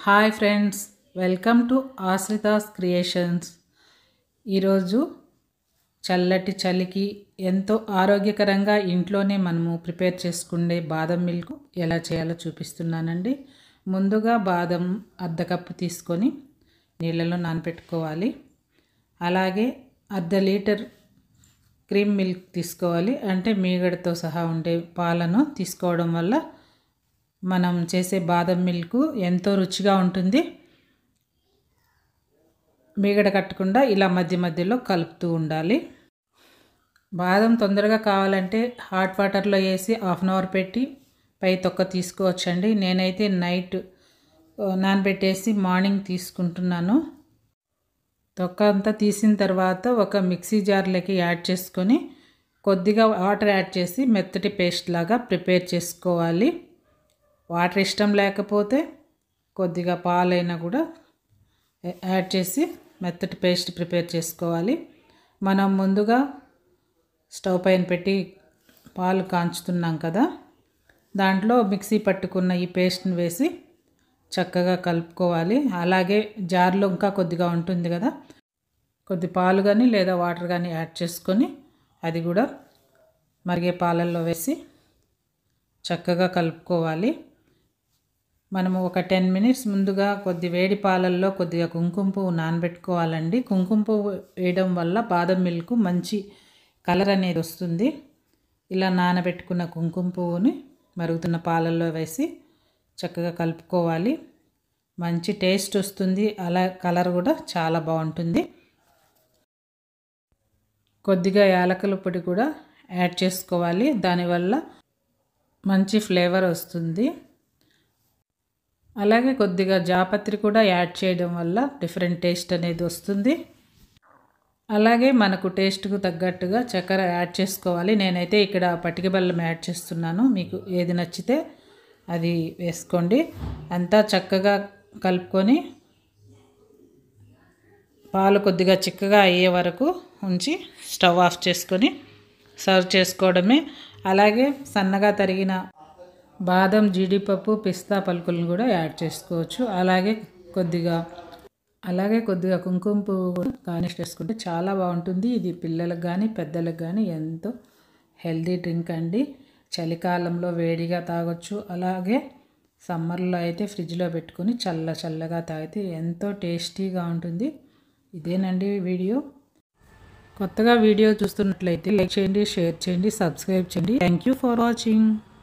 hi friends welcome to Ashritha's creations ఈరోజు చల్లటి చలికి ఎంతో ఆరోగ్యకరంగా ఇంట్లోనే మనము ప్రిపేర్ చేసుకునే బాదం మిల్క్ ఎలా చేయాలో చూపిస్తున్నానండి ముందుగా బాదం అర్ధ కప్పు తీసుకొని నీళ్ళలో నానబెట్టుకోవాలి అలాగే అర్ధ లీటర్ క్రీమ్ మిల్క్ తీసుకోవాలి అంటే మీగడతో సహా ఉండే పాలను తీసుకోవడం వల్ల మనం చేసే బాదం మిల్క్ ఎంతో రుచిగా ఉంటుంది మీగడ కట్టకుండా ఇలా మధ్య మధ్యలో కలుపుతూ ఉండాలి బాదం తొందరగా కావాలంటే హాట్ వాటర్లో వేసి హాఫ్ అన్ అవర్ పెట్టి పై తొక్క తీసుకోవచ్చండి నేనైతే నైట్ నానబెట్టేసి మార్నింగ్ తీసుకుంటున్నాను తొక్క అంతా తీసిన తర్వాత ఒక మిక్సీ జార్లోకి యాడ్ చేసుకొని కొద్దిగా వాటర్ యాడ్ చేసి మెత్తటి పేస్ట్ లాగా ప్రిపేర్ చేసుకోవాలి వాటర్ ఇష్టం లేకపోతే కొద్దిగా పాలైనా కూడా యాడ్ చేసి మెత్తటి పేస్ట్ ప్రిపేర్ చేసుకోవాలి మనం ముందుగా స్టవ్ పైన పెట్టి పాలు కాంచుతున్నాం కదా దాంట్లో మిక్సీ పట్టుకున్న ఈ పేస్ట్ని వేసి చక్కగా కలుపుకోవాలి అలాగే జార్లో ఇంకా కొద్దిగా ఉంటుంది కదా కొద్ది పాలు కానీ లేదా వాటర్ కానీ యాడ్ చేసుకొని అది కూడా మరిగే పాలల్లో వేసి చక్కగా కలుపుకోవాలి మనము ఒక టెన్ మినిట్స్ ముందుగా కొద్ది వేడి పాలల్లో కొద్దిగా కుంకుమ పువ్వు నానబెట్టుకోవాలండి కుంకుమ పువ్వు వేయడం వల్ల బాదం మిల్క్ మంచి కలర్ అనేది వస్తుంది ఇలా నానబెట్టుకున్న కుంకుమ పువ్వుని మరుగుతున్న పాలల్లో వేసి చక్కగా కలుపుకోవాలి మంచి టేస్ట్ వస్తుంది అలా కలర్ కూడా చాలా బాగుంటుంది కొద్దిగా యాలకుల పొడి కూడా యాడ్ చేసుకోవాలి దానివల్ల మంచి ఫ్లేవర్ వస్తుంది అలాగే కొద్దిగా జాపత్రి కూడా యాడ్ చేయడం వల్ల డిఫరెంట్ టేస్ట్ అనేది వస్తుంది అలాగే మనకు టేస్ట్కు తగ్గట్టుగా చక్కెర యాడ్ చేసుకోవాలి నేనైతే ఇక్కడ పటిక బెల్లం యాడ్ చేస్తున్నాను మీకు ఏది నచ్చితే అది వేసుకోండి అంతా చక్కగా కలుపుకొని పాలు కొద్దిగా చిక్కగా అయ్యే వరకు ఉంచి స్టవ్ ఆఫ్ చేసుకొని సర్వ్ చేసుకోవడమే అలాగే సన్నగా తరిగిన బాదం జీడిపప్పు పిస్తా పలుకులను కూడా యాడ్ చేసుకోవచ్చు అలాగే కొద్దిగా అలాగే కొద్దిగా కుంకుమ పువ్వు కూడా గార్నిష్ చేసుకుంటే చాలా బాగుంటుంది ఇది పిల్లలకు కానీ పెద్దలకు కానీ ఎంతో హెల్దీ డ్రింక్ అండి చలికాలంలో వేడిగా తాగొచ్చు అలాగే సమ్మర్లో అయితే ఫ్రిడ్జ్లో పెట్టుకొని చల్ల చల్లగా తాగితే ఎంతో టేస్టీగా ఉంటుంది ఇదేనండి వీడియో కొత్తగా వీడియో చూస్తున్నట్లయితే లైక్ చేయండి షేర్ చేయండి సబ్స్క్రైబ్ చేయండి థ్యాంక్ యూ ఫర్ వాచింగ్